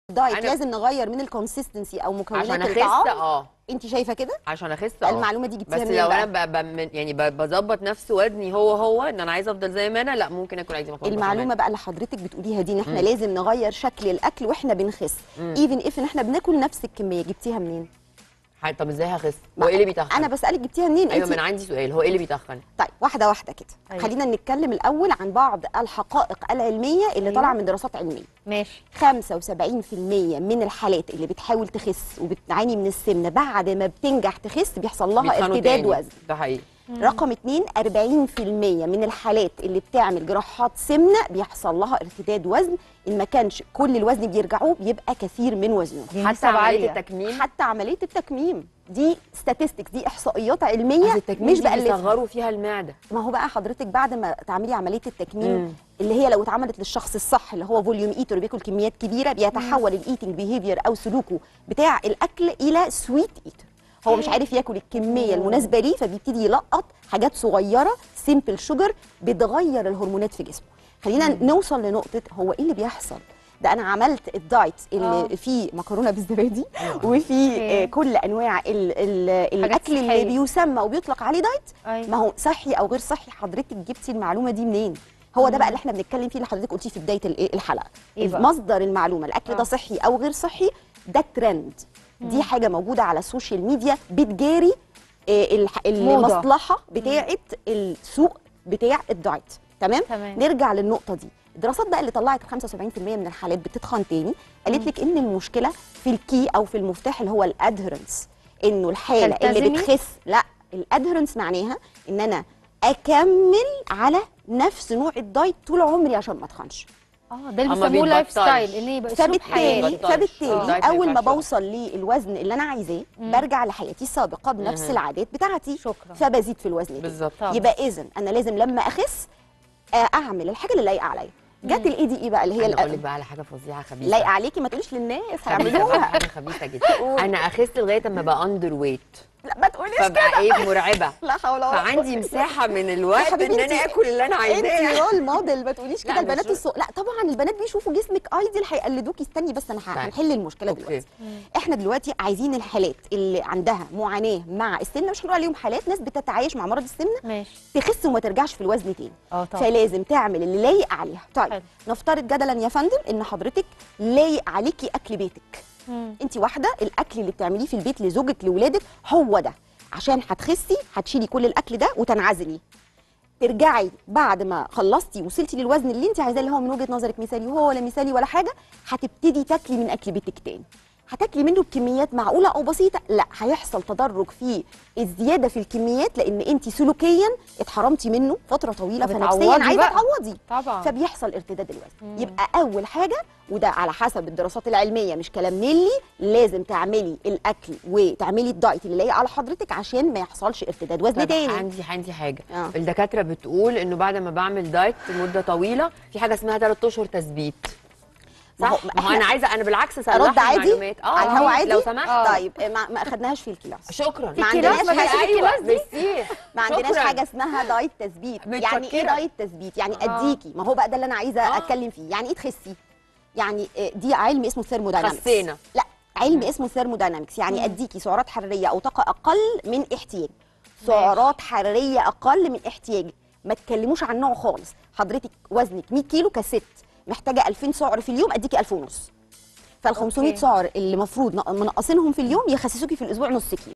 دايت أنا- لازم نغير من الكونسيستنسي او مكونات عشان اخس الطعام اه انت شايفه كده عشان اخس اه المعلومه دي جبتيها بس منين لو بقى؟ انا ب... ب... من- يعني ب... بظبط نفس وزني هو هو ان انا عايزه افضل زي ما انا لا ممكن اكل عادي مكرونه المعلومه بقى اللي حضرتك بتقوليها دي ان احنا لازم نغير شكل الاكل واحنا بنخس ايفن اف ان احنا بناكل نفس الكميه جبتيها منين ح- طب ازاي هخس ما- هو ايه اللي بيتخن انا بسالك جبتيها منين ايوه انت ما انا عندي سؤال هو ايه اللي بيتخن طيب واحده واحده كده أيوة. خلينا نتكلم الاول عن بعض الحقائق العلميه اللي أيوة. طالعه من دراسات علميه ماشي 75% من الحالات اللي بتحاول تخس وبتعاني من السمنه بعد ما بتنجح تخس بيحصل لها بيتخنوا ارتداد تاني. وزن ده حقيقي رقم اتنين 40% من الحالات اللي بتعمل جراحات سمنه بيحصل لها ارتداد وزن ان ما كانش كل الوزن بيرجعوه بيبقى كثير من وزنهم دي حتى نسب عمليه عالية. التكميم حتى عمليه التكميم دي statistics دي احصائيات بس علميه التكميم مش دي بألفها بيصغروا فيها المعده ما هو بقى حضرتك بعد ما تعملي عمليه التكميم مم. اللي هي لو اتعملت للشخص الصح اللي هو فوليوم ايتر بياكل كميات كبيره بيتحول الايتنج بيهيفير او سلوكه بتاع الاكل الى سويت ايتر هو مش عارف ياكل الكميه المناسبه ليه فبيبتدي يلقط حاجات صغيره سيمبل شوجر بتغير الهرمونات في جسمه خلينا نوصل لنقطه هو ايه اللي بيحصل ده انا عملت الدايت اللي آه. فيه مكرونه بالزبادي وفيه آه، كل انواع ال ال الاكل اللي صحية. بيسمى وبيطلق عليه دايت أيوة. ما هو صحي او غير صحي حضرتك جبتي المعلومه دي منين هو ده بقى اللي احنا بنتكلم فيه اللي حضرتك قلتيه في بدايه ال- الحلقه إيه بقى؟ مصدر المعلومه الاكل آه. ده صحي او غير صحي ده ترند دي حاجه موجوده على السوشيال ميديا بتجاري آه، الح- موضة. المصلحه بتاعه السوق بتاع الدايت تمام تمام. نرجع للنقطه دي الدراسات بقى اللي طلعت 75% من الحالات بتتخن تاني قالت لك ان المشكله في الكي او في المفتاح اللي هو الادهرنس انه الحاله اللي تلتزمي؟ بتخس لا الادهرنس معناها ان انا اكمل على نفس نوع الدايت طول عمري عشان ما اتخنش اه ده اللي أما بيسموه لايف بيتبطلش. ستايل ان يبقى اسلوب فبالتالي حياه بيتبطلش. آه. فبالتالي دايت ما اول ما ينفعش بوصل للوزن اللي انا عايزاه برجع لحياتي السابقه بنفس مهم. العادات بتاعتي شكراً. فبزيد في الوزن تاني. بالظبط طبعاً. يبقى اذا انا لازم لما اخس آه، اعمل الحاجه اللي لايقه عليا جت الاي دي اي بقى اللي هي انا اقول لك الأ- بقى على حاجه فظيعه خبيثه لايقه عليكي ما تقوليش للناس خبيثة بقى، هيعملوها حاجه خبيثه جدا انا اخست لغايه اما بقى اندر ويت لا ما تقوليش فبقى ايه مرعبه لا حول ولا قوه فعندي مساحه من الوقت ان حبيبي انا انتي- اكل اللي انا عايزاه انت رول موديل ما تقوليش لا، كده مش البنات رول. الصغ... لا طبعا البنات بيشوفوا جسمك ايديال هيقلدوكي استني بس انا ه- طيب. هنحل المشكله أوكي. دلوقتي احنا دلوقتي عايزين الحالات اللي عندها معاناه مع السمنه مش هنقول عليهم حالات ناس بتتعايش مع مرض السمنه ماشي تخس وما ترجعش في الوزن تاني اه طبعا فلازم تعمل اللي لايق عليها طيب حلو. نفترض جدلا يا فندم ان حضرتك لايق عليكي اكل بيتك مم. انت واحده الاكل اللي بتعمليه في البيت لزوجك لاولادك هو ده عشان هتخسي هتشيلي كل الاكل ده وتنعزلي ترجعي بعد ما خلصتي وصلتي للوزن اللي انت عايزاه اللي هو من وجهه نظرك مثالي وهو ولا مثالي ولا حاجه هتبتدي تاكلي من اكل بيتك تاني هتاكلي منه بكميات معقوله او بسيطه لا هيحصل تدرج في الزياده في الكميات لان انت سلوكيا اتحرمتي منه فتره طويله فنفسيا فبتعوضي عايزه بقى. تعوضي طبعا فبيحصل ارتداد الوزن يبقى اول حاجه وده على حسب الدراسات العلميه مش كلام نيلي لازم تعملي الاكل وتعملي الدايت اللي لايق على حضرتك عشان ما يحصلش ارتداد وزن طب تاني عندي عندي حاجه آه. الدكاتره بتقول انه بعد ما بعمل دايت مده طويله في حاجه اسمها 3 اشهر تثبيت ما هو- صح ما هو إحنا- انا عايزه انا بالعكس ارد صلحي عادي المعلومات. اه على الهوا عادي لو سمحت آه. طيب ما, ما اخدناهاش في الكلاس شكرا ما الكلاس عندناش ما حاجه كانش في ايوه الكلاس دي؟ ميرسي ما عندناش شكراً. حاجه اسمها دايت تثبيت يعني ايه متشكرة. دايت تثبيت يعني آه. اديكي ما هو بقى ده اللي انا عايزه آه. اتكلم فيه يعني ايه تخسي يعني آه، دي علم اسمه ثيرموداينامكس خسينا. لا علم اسمه ثيرموداينامكس يعني اديكي سعرات حراريه او طاقه اقل من احتياج سعرات حراريه اقل من احتياجك ما تكلموش عن نوع خالص حضرتك وزنك 100 كيلو كست محتاجه 2000 سعر في اليوم اديكي 1000 ونص فال 500 أوكي. سعر اللي المفروض منقصينهم في اليوم يخسسوكي في الاسبوع نص كيلو